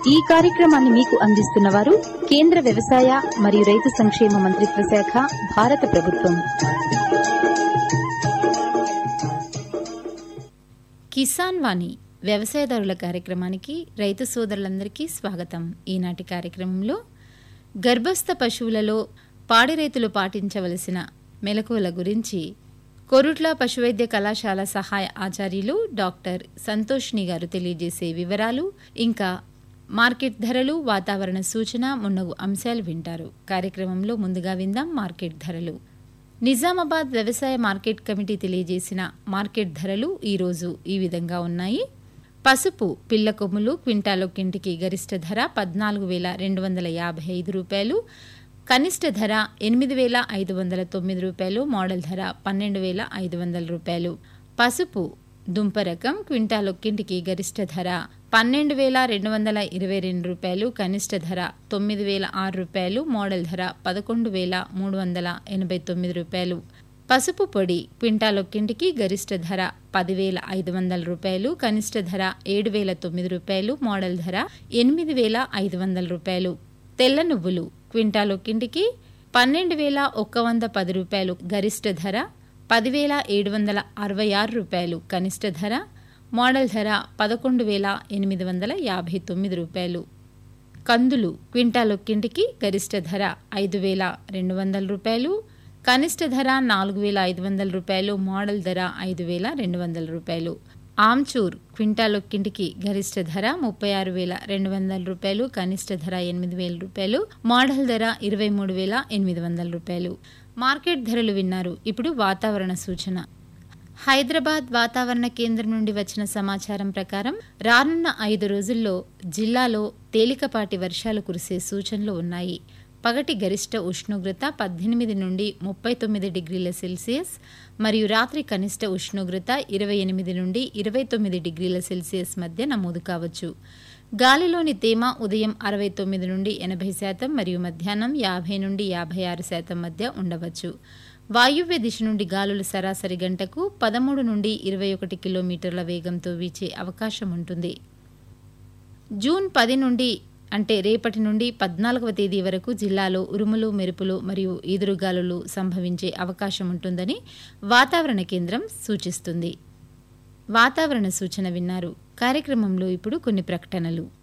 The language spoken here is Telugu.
ఈ కార్యక్రమాన్ని మీకు అందిస్తున్న వారు కేంద్ర వ్యవసాయ మరియు రైతు సంక్షేమ మంత్రిత్వ శాఖ భారత ప్రభుత్వం కిసాన్ వాణి వ్యవసాయదారుల కార్యక్రమానికి రైతు సోదరులందరికీ స్వాగతం ఈనాటి కార్యక్రమంలో గర్భస్థ పశువులలో పాడి రైతులు పాటించవలసిన మెలకువల గురించి కొరుట్ల పశువైద్య కళాశాల సహాయ ఆచార్యులు డాక్టర్ సంతోష్ని గారు తెలియజేసే వివరాలు ఇంకా మార్కెట్ ధరలు వాతావరణ సూచన మున్నగు అంశాలు వింటారు కార్యక్రమంలో ముందుగా విందాం మార్కెట్ ధరలు నిజామాబాద్ వ్యవసాయ మార్కెట్ కమిటీ తెలియజేసిన మార్కెట్ ధరలు ఈరోజు ఈ విధంగా ఉన్నాయి పసుపు పిల్ల కొమ్ములు క్వింటాలొక్కింటికి గరిష్ట ధర పద్నాలుగు వేల రెండు వందల యాభై ఐదు రూపాయలు కనిష్ట ధర ఎనిమిది వేల ఐదు వందల తొమ్మిది రూపాయలు మోడల్ ధర పన్నెండు వేల ఐదు వందల రూపాయలు పసుపు దుంప రకం క్వింటాలొక్కింటికి గరిష్ట ధర పన్నెండు వేల రెండు వందల ఇరవై రెండు రూపాయలు కనిష్ట ధర తొమ్మిది వేల ఆరు రూపాయలు మోడల్ ధర పదకొండు వేల మూడు వందల ఎనభై తొమ్మిది రూపాయలు పసుపు పొడి క్వింటాలొక్కింటికి గరిష్ట ధర పదివేల ఐదు వందల రూపాయలు కనిష్ట ధర ఏడు వేల తొమ్మిది రూపాయలు మోడల్ ధర ఎనిమిది వేల ఐదు వందల రూపాయలు తెల్ల నువ్వులు క్వింటాలొక్కింటికి పన్నెండు వేల ఒక్క వంద పది రూపాయలు గరిష్ట ధర పదివేల ఏడు వందల అరవై ఆరు రూపాయలు కనిష్ట ధర మోడల్ ధర పదకొండు వేల ఎనిమిది వందల యాభై తొమ్మిది రూపాయలు కందులు క్వింటాలొక్కింటికి గరిష్ట ధర ఐదు వేల రెండు వందల రూపాయలు కనిష్ట ధర నాలుగు వేల ఐదు వందల రూపాయలు మోడల్ ధర ఐదు వేల రెండు వందల రూపాయలు ఆమ్చూర్ క్వింటాలొక్కింటికి గరిష్ట ధర ముప్పై ఆరు వేల రెండు వందల రూపాయలు కనిష్ట ధర ఎనిమిది వేల రూపాయలు మోడల్ ధర ఇరవై మూడు వేల ఎనిమిది వందల రూపాయలు మార్కెట్ ధరలు విన్నారు ఇప్పుడు వాతావరణ సూచన హైదరాబాద్ వాతావరణ కేంద్రం నుండి వచ్చిన సమాచారం ప్రకారం రానున్న ఐదు రోజుల్లో జిల్లాలో తేలికపాటి వర్షాలు కురిసే సూచనలు ఉన్నాయి పగటి గరిష్ట ఉష్ణోగ్రత పద్దెనిమిది నుండి ముప్పై తొమ్మిది డిగ్రీల సెల్సియస్ మరియు రాత్రి కనిష్ట ఉష్ణోగ్రత ఇరవై ఎనిమిది నుండి ఇరవై తొమ్మిది డిగ్రీల సెల్సియస్ మధ్య నమోదు కావచ్చు గాలిలోని తేమ ఉదయం అరవై తొమ్మిది నుండి ఎనభై శాతం మరియు మధ్యాహ్నం యాభై నుండి యాభై ఆరు శాతం మధ్య ఉండవచ్చు వాయువ్య దిశ నుండి గాలులు సరాసరి గంటకు పదమూడు నుండి ఇరవై ఒకటి కిలోమీటర్ల వేగంతో వీచే అవకాశం ఉంటుంది జూన్ పది నుండి అంటే రేపటి నుండి పద్నాలుగవ తేదీ వరకు జిల్లాలో ఉరుములు మెరుపులు మరియు ఈదురుగాలులు సంభవించే అవకాశం ఉంటుందని వాతావరణ కేంద్రం సూచిస్తుంది వాతావరణ సూచన విన్నారు కార్యక్రమంలో ఇప్పుడు కొన్ని ప్రకటనలు